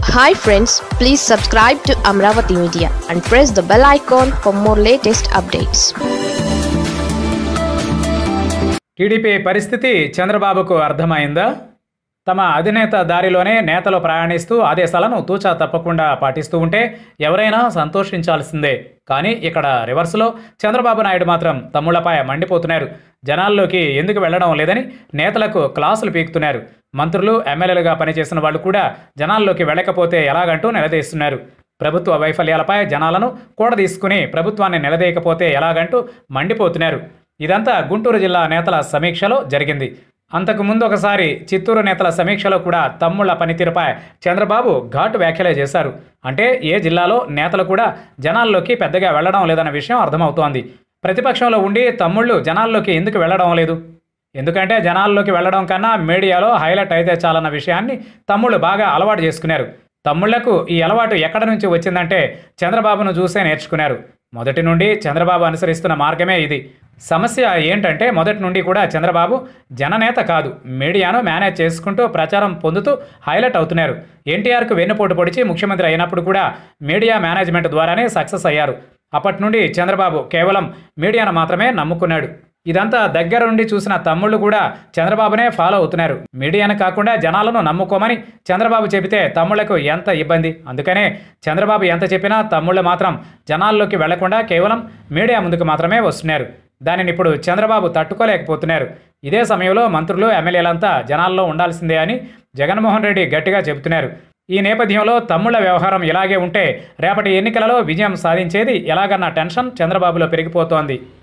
hi friends please subscribe to Amaravati media and press the bell icon for more latest updates TDP పరిస్థితి చంద్రబాబుకు అర్థమైందా తమ అధినేత దారిలోనే నేతలు ప్రయాణిస్తూ ఆదేశాలను తూచా తప్పకుండా పాటిస్తూ ఉంటే ఎవరైనా సంతోషించాల్సిందే కానీ ఇక్కడ రివర్స్లో చంద్రబాబు నాయుడు మాత్రం తమ్ముళ్లపై మండిపోతున్నారు జనాల్లోకి ఎందుకు వెళ్లడం లేదని నేతలకు క్లాసులు పీకుతున్నారు మంత్రులు ఎమ్మెల్యేలుగా పనిచేసిన వాళ్ళు కూడా జనాల్లోకి వెళ్ళకపోతే ఎలాగంటూ నిలదీస్తున్నారు ప్రభుత్వ వైఫల్యాలపై జనాలను కూడదీసుకుని ప్రభుత్వాన్ని నిలదీయకపోతే ఎలాగంటూ మండిపోతున్నారు ఇదంతా గుంటూరు జిల్లా నేతల సమీక్షలో జరిగింది అంతకుముందు ఒకసారి చిత్తూరు నేతల సమీక్షలో కూడా తమ్ముళ్ల పనితీరుపై చంద్రబాబు ఘాటు వ్యాఖ్యలే చేశారు అంటే ఏ జిల్లాలో నేతలు కూడా జనాల్లోకి పెద్దగా వెళ్లడం లేదన్న విషయం అర్థమవుతోంది ప్రతిపక్షంలో ఉండి తమ్ముళ్ళు జనాల్లోకి ఎందుకు వెళ్లడం లేదు ఎందుకంటే జనాల్లోకి వెళ్లడం కన్నా మీడియాలో హైలైట్ అయితే చాలన్న విషయాన్ని తమ్ముళ్ళు బాగా అలవాటు చేసుకున్నారు తమ్ముళ్లకు ఈ అలవాటు ఎక్కడ నుంచి వచ్చిందంటే చంద్రబాబును చూసే నేర్చుకున్నారు మొదటి నుండి చంద్రబాబు అనుసరిస్తున్న మార్గమే ఇది సమస్య ఏంటంటే మొదటి నుండి కూడా చంద్రబాబు జననేత కాదు మీడియాను మేనేజ్ చేసుకుంటూ ప్రచారం పొందుతూ హైలైట్ అవుతున్నారు ఎన్టీఆర్కు వెన్నుపోటు పొడిచి ముఖ్యమంత్రి అయినప్పుడు కూడా మీడియా మేనేజ్మెంట్ ద్వారానే సక్సెస్ అయ్యారు అప్పటి నుండి చంద్రబాబు కేవలం మీడియాను మాత్రమే నమ్ముకున్నాడు ఇదంతా దగ్గర నుండి చూసిన తమ్ముళ్ళు కూడా చంద్రబాబునే ఫాలో అవుతున్నారు మీడియాను కాకుండా జనాలను నమ్ముకోమని చంద్రబాబు చెబితే తమ్ముళ్లకు ఎంత ఇబ్బంది అందుకనే చంద్రబాబు ఎంత చెప్పినా తమ్ముళ్ళు మాత్రం జనాల్లోకి వెళ్లకుండా కేవలం మీడియా ముందుకు మాత్రమే వస్తున్నారు దానిని ఇప్పుడు చంద్రబాబు తట్టుకోలేకపోతున్నారు ఇదే సమయంలో మంత్రులు ఎమ్మెల్యేలంతా జనాల్లో ఉండాల్సిందే అని జగన్మోహన్ రెడ్డి గట్టిగా చెబుతున్నారు ఈ నేపథ్యంలో తమ్ముళ్ల వ్యవహారం ఇలాగే ఉంటే రేపటి ఎన్నికలలో విజయం సాధించేది ఎలాగన్న టెన్షన్ చంద్రబాబులో పెరిగిపోతోంది